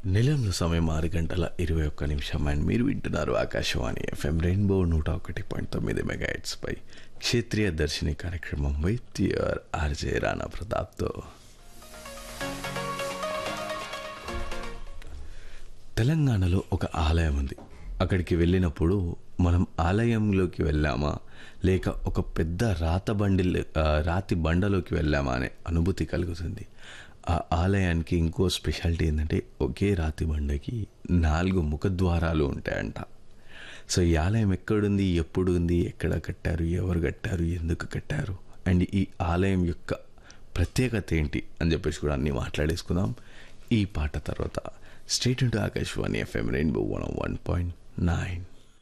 నిలంలో సమయం ఆరు గంటల ఇరవై ఒక్క నిమిషం అండ్ మీరు వింటున్నారు ఆకాశవాణి ఎఫ్ఎం రెయిన్బో నూట ఒకటి పాయింట్ తొమ్మిది మెగా పై క్షేత్రీయ దర్శిని కార్యక్రమం విత్ యువర్ ఆర్జే రాణా ప్రతాప్తో తెలంగాణలో ఒక ఆలయం ఉంది అక్కడికి వెళ్ళినప్పుడు మనం ఆలయంలోకి వెళ్ళామా లేక ఒక పెద్ద రాత బండి రాతి బండలోకి వెళ్ళామా అనే అనుభూతి కలుగుతుంది ఆ ఆలయానికి ఇంకో స్పెషాలిటీ ఏంటంటే ఒకే రాతి బండకి నాలుగు ముఖద్వారాలు ఉంటాయంట సో ఈ ఆలయం ఎక్కడుంది ఎప్పుడు ఉంది ఎక్కడ కట్టారు ఎవరు కట్టారు ఎందుకు కట్టారు అండ్ ఈ ఆలయం యొక్క ప్రత్యేకత ఏంటి అని చెప్పేసి కూడా అన్నీ మాట్లాడేసుకుందాం ఈ పాట తర్వాత state to Akashvani FM rainbow one one point nine